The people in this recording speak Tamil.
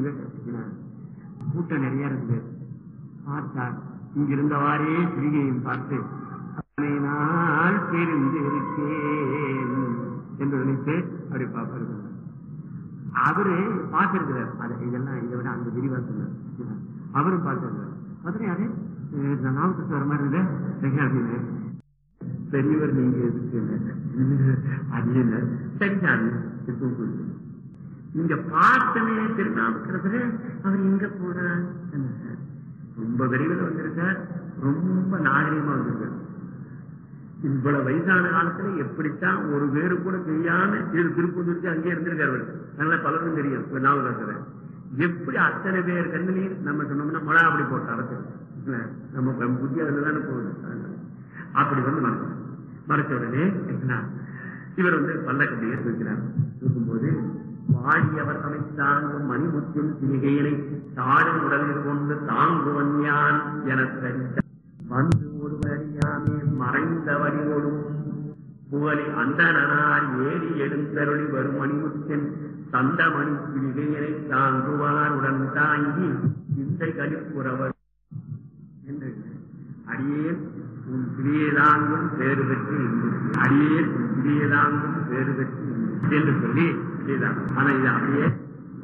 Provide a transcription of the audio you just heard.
அங்க கூட்டம் நிறைய இருக்குது பார்த்தார் இங்கிருந்தவாறே சிவிகையும் பார்த்து அத்தனை நாள் தெரிந்து இருக்கேன் என்று நினைத்து அப்படி பார்ப்பாரு அவரு பார்த்திருக்கிறார் அதை இதெல்லாம் இதை விட அந்த விரிவா சொன்னார் அவரும் பார்த்திருக்கிறார் மதுரை யாரு நாமக்கல் வர மாதிரி இருக்குது அப்படின்னு பெரியவர் நீங்க எதுக்கு அது என்ன சரி சாமி இருக்கும் போது. நீங்க பார்த்தனே திருநாமக்கிறதுல அவர் எங்க போனார் சொன்னார். ரொம்ப விரைவில் வந்திருக்கார் ரொம்ப நாகரிகமா வந்திருக்கார் இவ்வளவு வயசான காலத்துல எப்படித்தான் ஒரு பேரு கூட தெரியாம திரு திருப்பூருக்கு அங்கே இருந்திருக்காரு அவரு. அதனால பலரும் தெரியும் இப்ப ஞாபகம் இருக்கிறேன். எப்படி அத்தனை பேர் கண்ணிலையும் நம்ம சொன்னோம்னா மழை அப்படி போட்டு அரசு இல்ல, நம்ம ப- புத்தி அதுல தானே போகுது அதனால. அப்படி வந்து மறைச்சு மறைச்ச உடனே என்ன, இவர் வந்து பல்லக்கட்டியே இருக்கிறார் இருக்கும்போது வாடியவர் அமைத்தாங்கும் மணிமுத்தின் சிவிகையினை தாடும் உடலில் கொண்டு தாங்குவன் யான் என வந்து ஒருவர் அறியாமே மறைந்த வடிவோடும் புகழி அந்தனார் ஏறி எழுந்தருளி வரும் மணிமுத்தின் தந்தமணி சிவிகையினை தாங்குவார் உடன் தாங்கி இந்த கழிப்புறவர் என்று அடியேன் உன் பிரியதாங்கும் பேறு பெற்று அடியேன் உன் பிரியதாங்கும் பேறு பெற்று என்று சொல்லி இதுதான் ஆனா இது அப்படியே